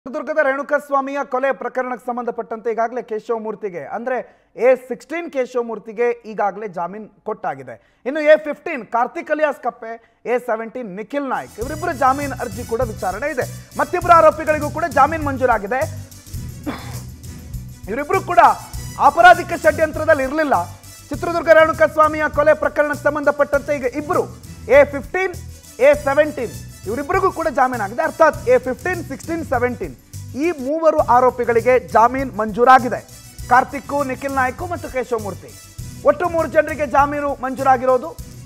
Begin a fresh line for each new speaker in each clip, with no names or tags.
ಚಿತ್ರದುರ್ಗದ ರೇಣುಕಸ್ವಾಮಿಯ ಕೊಲೆ ಪ್ರಕರಣಕ್ಕೆ ಸಂಬಂಧಪಟ್ಟಂತೆ ಈಗಾಗಲೇ ಕೇಶವಮೂರ್ತಿಗೆ ಅಂದ್ರೆ ಎ ಸಿಕ್ಸ್ಟೀನ್ ಕೇಶವಮೂರ್ತಿಗೆ ಈಗಾಗಲೇ ಜಾಮೀನು ಕೊಟ್ಟಾಗಿದೆ ಇನ್ನು A fifteen Karthik alias Kappe A seventeen Nikhil Naik ಇವರಿಬ್ಬರು ಜಾಮೀನು ಅರ್ಜಿ ಕೂಡ ವಿಚಾರಣೆ ಇದೆ ಮತ್ತಿಬ್ಬರು ಆರೋಪಿಗಳಿಗೂ ಕೂಡ ಜಾಮೀನು ಮಂಜೂರಾಗಿದೆ ಇವರಿಬ್ಬರು ಕೂಡ ಅಪರಾಧಿಕ ಷಡ್ಯಂತ್ರದಲ್ಲಿ ಇರಲಿಲ್ಲ ಚಿತ್ರದುರ್ಗ ರೇಣುಕಸ್ವಾಮಿಯ ಕೊಲೆ ಪ್ರಕರಣಕ್ಕೆ ಸಂಬಂಧಪಟ್ಟಂತೆ ಈಗ ಇಬ್ಬರು ಎ ಫಿಫ್ಟೀನ್ ಎ ಸೆವೆಂಟೀನ್ ಇವರಿಬ್ಬರಿಗೂ ಕೂಡ ಜಾಮೀನಾಗಿದೆ ಅರ್ಥಾತ್ ಎ ಫಿಫ್ಟೀನ್ ಸಿಕ್ಸ್ಟೀನ್ ಸೆವೆಂಟೀನ್ ಈ ಮೂವರು ಆರೋಪಿಗಳಿಗೆ ಜಾಮೀನು ಮಂಜೂರಾಗಿದೆ ಕಾರ್ತಿಕ್ಕು ನಿಖಿಲ್ ನಾಯ್ಕು ಮತ್ತು ಕೇಶವಮೂರ್ತಿ ಒಟ್ಟು ಮೂರು ಜನರಿಗೆ ಜಾಮೀನು ಮಂಜೂರಾಗಿರೋದು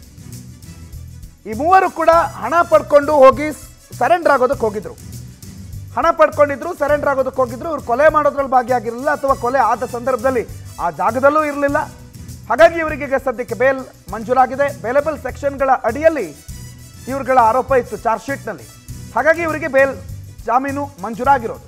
ಈ ಮೂವರು ಕೂಡ ಹಣ ಪಡ್ಕೊಂಡು ಹೋಗಿ ಸರೆಂಡರ್ ಆಗೋದಕ್ಕೆ ಹೋಗಿದ್ರು ಹಣ ಪಡ್ಕೊಂಡಿದ್ರು ಸರೆಂಡರ್ ಆಗೋದಕ್ಕೆ ಹೋಗಿದ್ರು ಇವ್ರು ಕೊಲೆ ಮಾಡೋದ್ರಲ್ಲಿ ಭಾಗಿಯಾಗಿರಲಿಲ್ಲ ಅಥವಾ ಕೊಲೆ ಆದ ಸಂದರ್ಭದಲ್ಲಿ ಆ ಜಾಗದಲ್ಲೂ ಇರಲಿಲ್ಲ ಹಾಗಾಗಿ ಇವರಿಗೆ ಈಗ ಸದ್ಯಕ್ಕೆ ಬೇಲ್ ಮಂಜೂರಾಗಿದೆ ಬೇಲೆಬಲ್ ಸೆಕ್ಷನ್ಗಳ ಅಡಿಯಲ್ಲಿ ಇವ್ರುಗಳ ಆರೋಪ ಇತ್ತು ಚಾರ್ಜ್ ಶೀಟ್ನಲ್ಲಿ ಹಾಗಾಗಿ ಇವರಿಗೆ ಬೇಲ್ ಜಾಮೀನು ಮಂಜೂರಾಗಿರೋದು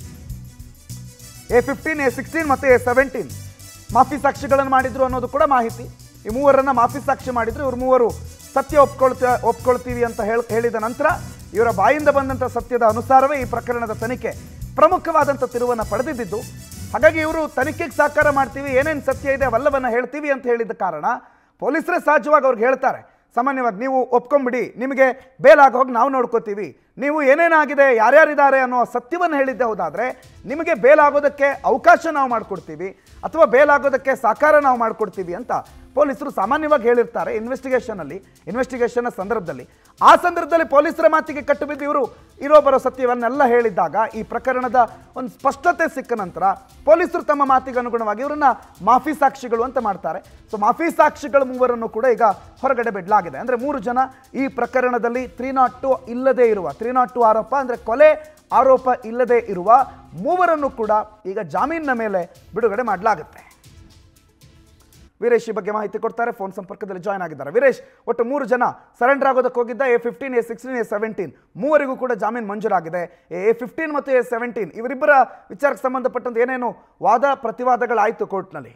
ಎ ಫಿಫ್ಟೀನ್ ಎ ಸಿಕ್ಸ್ಟೀನ್ ಮತ್ತು ಎ ಸೆವೆಂಟೀನ್ ಮಾಫಿ ಸಾಕ್ಷಿಗಳನ್ನು ಮಾಡಿದ್ರು ಅನ್ನೋದು ಕೂಡ ಮಾಹಿತಿ ಈ ಮೂವರನ್ನ ಮಾಫಿ ಸಾಕ್ಷಿ ಮಾಡಿದ್ರು ಇವ್ರು ಮೂವರು ಸತ್ಯ ಒಪ್ಕೊಳ್ತ ಒಪ್ಕೊಳ್ತೀವಿ ಅಂತ ಹೇಳ ಹೇಳಿದ ನಂತರ ಇವರ ಬಾಯಿಂದ ಬಂದಂಥ ಸತ್ಯದ ಅನುಸಾರವೇ ಈ ಪ್ರಕರಣದ ತನಿಖೆ ಪ್ರಮುಖವಾದಂಥ ತಿರುವನ್ನು ಪಡೆದಿದ್ದು ಹಾಗಾಗಿ ಇವರು ತನಿಖೆಗೆ ಸಹಕಾರ ಮಾಡ್ತೀವಿ ಏನೇನು ಸತ್ಯ ಇದೆ ಅವೆಲ್ಲವನ್ನ ಹೇಳ್ತೀವಿ ಅಂತ ಹೇಳಿದ ಕಾರಣ ಪೊಲೀಸರೇ ಸಹಜವಾಗಿ ಅವ್ರಿಗೆ ಹೇಳ್ತಾರೆ ಸಾಮಾನ್ಯವಾಗಿ ನೀವು ಒಪ್ಕೊಂಬಿಡಿ ನಿಮಗೆ ಬೇಲ್ ಹೋಗಿ ನಾವು ನೋಡ್ಕೋತೀವಿ ನೀವು ಏನೇನಾಗಿದೆ ಯಾರ್ಯಾರಿದ್ದಾರೆ ಅನ್ನೋ ಸತ್ಯವನ್ನು ಹೇಳಿದ್ದೆ ಹೋದಾದರೆ ನಿಮಗೆ ಬೇಲ್ ಆಗೋದಕ್ಕೆ ಅವಕಾಶ ನಾವು ಮಾಡಿಕೊಡ್ತೀವಿ ಅಥವಾ ಬೇಲ್ ಆಗೋದಕ್ಕೆ ಸಾಕಾರ ನಾವು ಮಾಡಿಕೊಡ್ತೀವಿ ಅಂತ ಪೊಲೀಸರು ಸಾಮಾನ್ಯವಾಗಿ ಹೇಳಿರ್ತಾರೆ ಇನ್ವೆಸ್ಟಿಗೇಷನಲ್ಲಿ ಇನ್ವೆಸ್ಟಿಗೇಷನ್ನ ಸಂದರ್ಭದಲ್ಲಿ ಆ ಸಂದರ್ಭದಲ್ಲಿ ಪೊಲೀಸರ ಮಾತಿಗೆ ಕಟ್ಟು ಬಿದ್ದು ಇವರು ಇರೋ ಬರೋ ಸತ್ಯವನ್ನೆಲ್ಲ ಹೇಳಿದ್ದಾಗ ಈ ಪ್ರಕರಣದ ಒಂದು ಸ್ಪಷ್ಟತೆ ಸಿಕ್ಕ ನಂತರ ಪೊಲೀಸರು ತಮ್ಮ ಮಾತಿಗೆ ಅನುಗುಣವಾಗಿ ಇವರನ್ನ ಮಾಫಿ ಸಾಕ್ಷಿಗಳು ಅಂತ ಮಾಡ್ತಾರೆ ಸೊ ಮಾಫಿ ಸಾಕ್ಷಿಗಳ ಮೂವರನ್ನು ಕೂಡ ಈಗ ಹೊರಗಡೆ ಬಿಡಲಾಗಿದೆ ಅಂದರೆ ಮೂರು ಜನ ಈ ಪ್ರಕರಣದಲ್ಲಿ ತ್ರೀ ನಾಟ್ ಟು ಇಲ್ಲದೇ ಇರುವ ತ್ರೀ ನಾಟ್ ಟು ಆರೋಪ ಅಂದರೆ ಕೊಲೆ ಆರೋಪ ಇಲ್ಲದೆ ಇರುವ ಮೂವರನ್ನು ಕೂಡ ಈಗ ಜಾಮೀನಿನ ಮೇಲೆ ಬಿಡುಗಡೆ ಮಾಡಲಾಗುತ್ತೆ ವೀರೇಶ್ ಈ ಬಗ್ಗೆ ಮಾಹಿತಿ ಕೊಡ್ತಾರೆ ಫೋನ್ ಸಂಪರ್ಕದಲ್ಲಿ ಜಾಯ್ನ್ ಆಗಿದ್ದಾರೆ ವೀರೇಶ್ ಒಟ್ಟು ಮೂರು ಜನ ಸರೆಂಡರ್ ಆಗೋದಕ್ಕೆ ಹೋಗಿದ್ದ A fifteen A sixteen A seventeen ಮೂವರಿಗೂ ಕೂಡ ಜಾಮೀನು ಮಂಜೂರಾಗಿದೆ ಎ ಫಿಫ್ಟೀನ್ ಮತ್ತು ಎ ಸೆವೆಂಟೀನ್ ಇವರಿಬ್ಬರ ವಿಚಾರಕ್ಕೆ ಸಂಬಂಧಪಟ್ಟಂತೆ ಏನೇನು ವಾದ ಪ್ರತಿವಾದಗಳಾಯಿತು ಕೋರ್ಟ್ನಲ್ಲಿ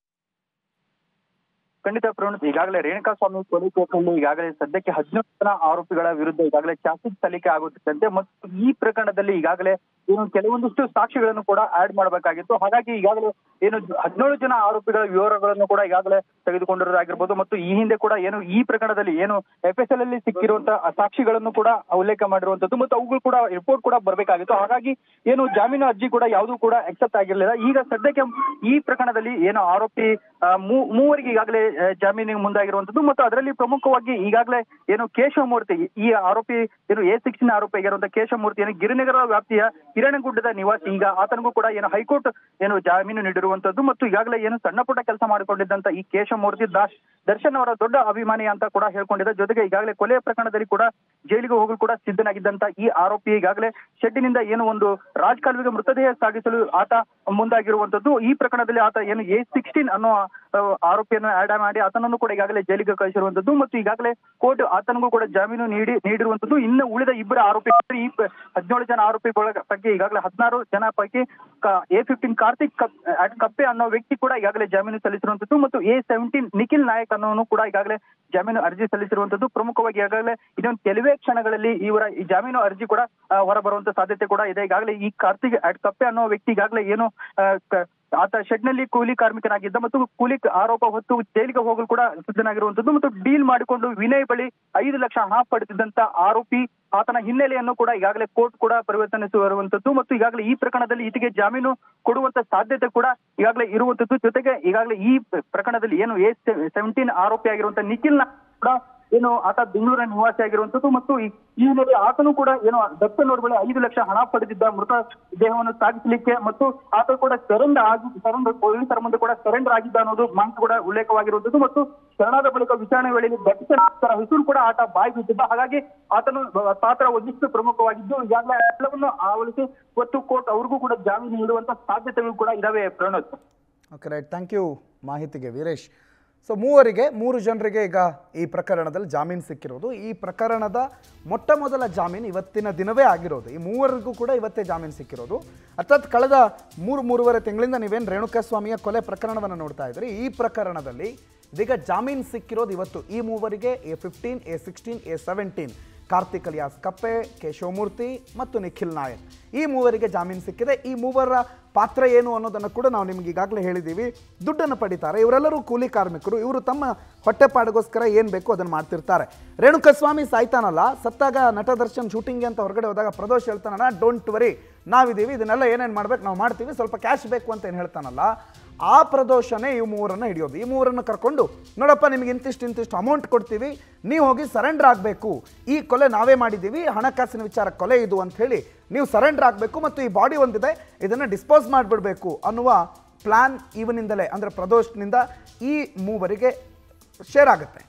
ಖಂಡಿತ ಪ್ರಣೀತ್ ಈಗಾಗಲೇ ರೇಣುಕಾಸ್ವಾಮಿ ಕೊಲೆ ಕೇಸಲ್ಲಿ ಈಗಾಗಲೇ ಸದ್ಯಕ್ಕೆ ಹದಿನೇಳು ಜನ ಆರೋಪಿಗಳ ವಿರುದ್ಧ ಈಗಾಗಲೇ ಚಾರ್ಜ್ ಸಲ್ಲಿಕೆ ಆಗುತ್ತಿದ್ದಂತೆ ಮತ್ತು ಈ ಪ್ರಕರಣದಲ್ಲಿ ಈಗಾಗಲೇ ಏನು ಕೆಲವೊಂದಿಷ್ಟು ಸಾಕ್ಷಿಗಳನ್ನು ಕೂಡ ಆಡ್ ಮಾಡಬೇಕಾಗಿತ್ತು ಹಾಗಾಗಿ ಈಗಾಗಲೇ ಏನು ಹದಿನೇಳು ಜನ ಆರೋಪಿಗಳ ವಿವರಗಳನ್ನು ಕೂಡ ಈಗಾಗಲೇ ತೆಗೆದುಕೊಂಡಿರೋದಾಗಿರ್ಬೋದು ಮತ್ತು ಈ ಹಿಂದೆ ಕೂಡ ಏನು ಈ ಪ್ರಕರಣದಲ್ಲಿ ಏನು ಎಫ್ ಎಸ್ ಎಲ್ ಅಲ್ಲಿ ಸಿಕ್ಕಿರುವಂತಹ ಸಾಕ್ಷಿಗಳನ್ನು ಕೂಡ ಉಲ್ಲೇಖ ಮಾಡಿರುವಂತದ್ದು ಮತ್ತು ಅವುಗಳು ಕೂಡ ರಿಪೋರ್ಟ್ ಕೂಡ ಬರಬೇಕಾಗಿತ್ತು ಹಾಗಾಗಿ ಏನು ಜಾಮೀನು ಅರ್ಜಿ ಕೂಡ ಯಾವುದೂ ಕೂಡ ಅಕ್ಸೆಪ್ಟ್ ಆಗಿರಲಿಲ್ಲ ಈಗ ಸದ್ಯಕ್ಕೆ ಈ ಪ್ರಕರಣದಲ್ಲಿ ಏನು ಆರೋಪಿ ಆ, ಮೂ- ಮೂವರಿಗೆ ಈಗಾಗಲೇ ಆ, ಜಾಮೀನಿಗೆ ಮುಂದಾಗಿರುವಂತದ್ದು ಮತ್ತು ಅದರಲ್ಲಿ ಪ್ರಮುಖವಾಗಿ ಈಗಾಗಲೇ ಏನು ಕೇಶವಮೂರ್ತಿ ಈ ಆರೋಪಿ ಏನು ಎ ಸಿಕ್ಸ್ಟಿನ ಆರೋಪಿ ಆಗಿರುವಂತಹ ಕೇಶವಮೂರ್ತಿ ಏನು ಗಿರಿನಗರ ವ್ಯಾಪ್ತಿಯ ಹಿರಣಗುಡ್ಡದ ನಿವಾಸಿ ಈಗ ಆತನಿಗೂ ಕೂಡ ಏನು ಹೈಕೋರ್ಟ್ ಏನು ಜಾಮೀನು ನೀಡಿರುವಂತದ್ದು ಮತ್ತು ಈಗಾಗಲೇ ಏನು ಸಣ್ಣ ಪುಟ್ಟ ಕೆಲಸ ಮಾಡಿಕೊಂಡಿದ್ದಂತ ಈ ಕೇಶವಮೂರ್ತಿ ದಾಶ್ ದರ್ಶನ್ ಅವರ ದೊಡ್ಡ ಅಭಿಮಾನಿ ಅಂತ ಕೂಡ ಹೇಳ್ಕೊಂಡಿದ್ದ ಜೊತೆಗೆ ಈಗಾಗಲೇ ಕೊಲೆ ಪ್ರಕರಣದಲ್ಲಿ ಕೂಡ ಜೈಲಿಗೆ ಹೋಗಲು ಕೂಡ ಸಿದ್ಧನಾಗಿದ್ದಂತ ಈ ಆರೋಪಿ ಈಗಾಗಲೇ ಶೆಡ್ಡಿನಿಂದ ಏನು ಒಂದು ರಾಜ್ ಕಾಲುವೆಗೆ ಮೃತದೇಹ ಸಾಗಿಸಲು ಆತ ಮುಂದಾಗಿರುವಂತದ್ದು ಈ ಪ್ರಕರಣದಲ್ಲಿ ಆತ ಏನು ಎ ಸಿಕ್ಸ್ಟೀನ್ ಅನ್ನೋ ಆ, ಆರೋಪಿಯನ್ನು ಆಡ್ ಮಾಡಿ ಆತನನ್ನು ಕೂಡ ಈಗಾಗಲೇ ಜೈಲಿಗೆ ಕಳಿಸಿರುವಂತದ್ದು ಮತ್ತು ಈಗಾಗಲೇ ಕೋರ್ಟ್ ಆತನಿಗೂ ಕೂಡ ಜಾಮೀನು ನೀಡಿ ನೀಡಿರುವಂತದ್ದು ಇನ್ನು ಉಳಿದ ಇಬ್ಬರ ಆರೋಪಿ ಈ ಪ- ಹದಿನೇಳು ಜನ ಆರೋಪಿಗಳ ಪೈಕಿ ಈಗಾಗಲೇ ಹದಿನಾರು ಜನ ಪೈಕಿ ಎ ಫಿಫ್ಟೀನ್ ಕಾರ್ತಿಕ್ ಕಪ್- ಅಹ್, ಕಪ್ಪೆ ಅನ್ನೋ ವ್ಯಕ್ತಿ ಕೂಡ ಈಗಾಗಲೇ ಜಾಮೀನು ಸಲ್ಲಿಸಿರುವಂತದ್ದು ಮತ್ತು ಎ ಸೆವೆಂಟೀನ್ ನಿಖಿಲ್ ನಾಯಕ್ ಅನ್ನೋನು ಕೂಡ ಈಗಾಗಲೇ ಜಾಮೀನು ಅರ್ಜಿ ಸಲ್ಲಿಸಿರುವಂತದ್ದು ಪ್ರಮುಖವಾಗಿ ಈಗಾಗಲೇ ಇನ್ನೊಂದು ಕೆಲವೇ ಕ್ಷಣಗಳಲ್ಲಿ ಇವರ ಈ ಜಾಮೀನು ಅರ್ಜಿ ಕೂಡ ಆ, ಹೊರಬರುವಂತ ಸಾಧ್ಯತೆ ಕೂಡ ಇದೆ ಈಗಾಗಲೇ ಈ ಕಾರ್ತಿಕ್ ಅಹ್, ಕಪ್ಪೆ ಅನ್ನೋ ವ್ಯಕ್ತಿ ಈಗಾಗಲೇ ಏನು ಆ, ಕ- ಆತ ಶೆಡ್ ನಲ್ಲಿ ಕೂಲಿ ಕಾರ್ಮಿಕನಾಗಿದ್ದ ಮತ್ತು ಕೂಲಿ ಆರೋಪ ಹೊತ್ತು ಜೈಲಿಗೆ ಹೋಗಲು ಕೂಡ ಸಿದ್ಧನಾಗಿರುವಂತದ್ದು ಮತ್ತು ಡೀಲ್ ಮಾಡಿಕೊಂಡು ವಿನಯ್ ಬಳಿ ಐದು ಲಕ್ಷ ಹಣ ಪಡೆದಿದ್ದಂತ ಆರೋಪಿ ಆತನ ಹಿನ್ನೆಲೆಯನ್ನು ಕೂಡ ಈಗಾಗಲೇ ಕೋರ್ಟ್ ಕೂಡ ಪರಿವರ್ತನಿಸಿರುವಂತದ್ದು ಮತ್ತು ಈಗಾಗಲೇ ಈ ಪ್ರಕರಣದಲ್ಲಿ ಈತಗೆ ಜಾಮೀನು ಕೊಡುವಂತ ಸಾಧ್ಯತೆ ಕೂಡ ಈಗಾಗಲೇ ಇರುವಂತದ್ದು ಜೊತೆಗೆ ಈಗಾಗಲೇ ಈ ಪ್ರಕರಣದಲ್ಲಿ ಏನು ಎ ಸೆವೆಂಟೀನ್ ಆರೋಪಿ ಆಗಿರುವಂತ ನಿಖಿಲ್ ಕೂಡ ಏನು ಆತ ಬೆಂಗಳೂರಿನ ನಿವಾಸಿ ಆಗಿರುವಂತದ್ದು ಮತ್ತು ಈ ಈ ಹಿನ್ನೆಲೆ ಆತನು ಕೂಡ ಏನು ದರ್ಶನ್ ಅವ್ರ ಬಳಿ ಐದು ಲಕ್ಷ ಹಣ ಪಡೆದಿದ್ದ ಮೃತ ದೇಹವನ್ನು ಸಾಗಿಸಲಿಕ್ಕೆ ಮತ್ತು ಆತ ಕೂಡ ಸರೆಂಡರ್ ಆಗಿ ಸರೆಂಡರ್ ಪೊಲೀಸರ ಮುಂದೆ ಕೂಡ ಸರೆಂಡರ್ ಆಗಿದ್ದ ಅನ್ನೋದು ಮಾಹಿತಿ ಕೂಡ ಉಲ್ಲೇಖವಾಗಿರುವಂತದ್ದು ಮತ್ತು ಶರಣಾದ ಬಳಿಕ ವಿಚಾರಣೆ ವೇಳೆಯಲ್ಲಿ ದರ್ಶನ್ ಅವರ ಹೆಸರು ಕೂಡ ಆತ ಬಾಯಿ ಬಿಟ್ಟಿದ್ದ ಹಾಗಾಗಿ ಆತನು ಪಾತ್ರ ಒಂದಿಷ್ಟು ಪ್ರಮುಖವಾಗಿದ್ದು ಈಗಾಗಲೇ ಎಲ್ಲವನ್ನು ಆವರಿಸಿ ಇವತ್ತು ಕೋರ್ಟ್ ಅವ್ರಿಗೂ ಕೂಡ ಜಾಮೀನು ನೀಡುವಂತ ಸಾಧ್ಯತೆಗಳು ಕೂಡ ಇದಾವೆ Pranod
okay right thank you ಮಾಹಿತಿಗೆ ವೀರೇಶ್ ಸೊ ಮೂವರಿಗೆ ಮೂರು ಜನರಿಗೆ ಈಗ ಈ ಪ್ರಕರಣದಲ್ಲಿ ಜಾಮೀನು ಸಿಕ್ಕಿರೋದು ಈ ಪ್ರಕರಣದ ಮೊಟ್ಟ ಮೊದಲ ಜಾಮೀನು ಇವತ್ತಿನ ದಿನವೇ ಆಗಿರೋದು ಈ ಮೂವರಿಗೂ ಕೂಡ ಇವತ್ತೇ ಜಾಮೀನು ಸಿಕ್ಕಿರೋದು ಅರ್ಥಾತ್ ಕಳೆದ ಮೂರು ಮೂರುವರೆ ತಿಂಗಳಿಂದ ನೀವೇನು ರೇಣುಕಾಸ್ವಾಮಿಯ ಕೊಲೆ ಪ್ರಕರಣವನ್ನು ನೋಡ್ತಾ ಇದ್ರಿ ಈ ಪ್ರಕರಣದಲ್ಲಿ ಇದೀಗ ಜಾಮೀನು ಸಿಕ್ಕಿರೋದು ಇವತ್ತು ಈ ಮೂವರಿಗೆ A fifteen A sixteen A seventeen Karthik alias Kappe Keshavamurthy ಮತ್ತು ನಿಖಿಲ್ ನಾಯಕ್ ಈ ಮೂವರಿಗೆ ಜಾಮೀನು ಸಿಕ್ಕಿದೆ ಈ ಮೂವರ ಪಾತ್ರ ಏನು ಅನ್ನೋದನ್ನು ಕೂಡ ನಾವು ನಿಮ್ಗೆ ಈಗಾಗಲೇ ಹೇಳಿದ್ದೀವಿ ದುಡ್ಡನ್ನು ಪಡಿತಾರೆ ಇವರೆಲ್ಲರೂ ಕೂಲಿ ಕಾರ್ಮಿಕರು ಇವರು ತಮ್ಮ ಹೊಟ್ಟೆಪಾಡಿಗೋಸ್ಕರ ಏನು ಬೇಕೋ ಅದನ್ನು ಮಾಡ್ತಿರ್ತಾರೆ ರೇಣುಕಸ್ವಾಮಿ ಸಾಯ್ತಾನಲ್ಲ ಸತ್ತಾಗ ನಟ ದರ್ಶನ್ ಶೂಟಿಂಗ್ಗೆ ಅಂತ ಹೊರಗಡೆ ಹೋದಾಗ ಪ್ರದೋಷ್ ಹೇಳ್ತಾನಲ್ಲ ಡೋಂಟ್ ವರಿ ನಾವಿದ್ದೀವಿ ಇದನ್ನೆಲ್ಲ ಏನೇನು ಮಾಡ್ಬೇಕು ನಾವು ಮಾಡ್ತೀವಿ ಸ್ವಲ್ಪ ಕ್ಯಾಶ್ ಬೇಕು ಅಂತ ಏನು ಹೇಳ್ತಾನಲ್ಲ ಆ ಪ್ರದೋಷನೇ ಈ ಮೂವರನ್ನು ಹಿಡಿಯೋದು ಈ ಮೂವರನ್ನು ಕರ್ಕೊಂಡು ನೋಡಪ್ಪ ನಿಮಗೆ ಇಂತಿಷ್ಟು ಇಂತಿಷ್ಟು ಅಮೌಂಟ್ ಕೊಡ್ತೀವಿ ನೀವು ಹೋಗಿ ಸರೆಂಡರ್ ಆಗಬೇಕು ಈ ಕೊಲೆ ನಾವೇ ಮಾಡಿದ್ದೀವಿ ಹಣಕಾಸಿನ ವಿಚಾರ ಕೊಲೆ ಇದು ಅಂತ ಹೇಳಿ ನೀವು ಸರೆಂಡರ್ ಆಗಬೇಕು ಮತ್ತು ಈ ಬಾಡಿ ಒಂದಿದೆ ಇದನ್ನು ಡಿಸ್ಪೋಸ್ ಮಾಡಿಬಿಡಬೇಕು ಅನ್ನುವ ಪ್ಲಾನ್ ಇವನಿಂದಲೇ ಅಂದರೆ ಪ್ರದೋಷ್ನಿಂದ ಈ ಮೂವರಿಗೆ ಶೇರ್ ಆಗುತ್ತೆ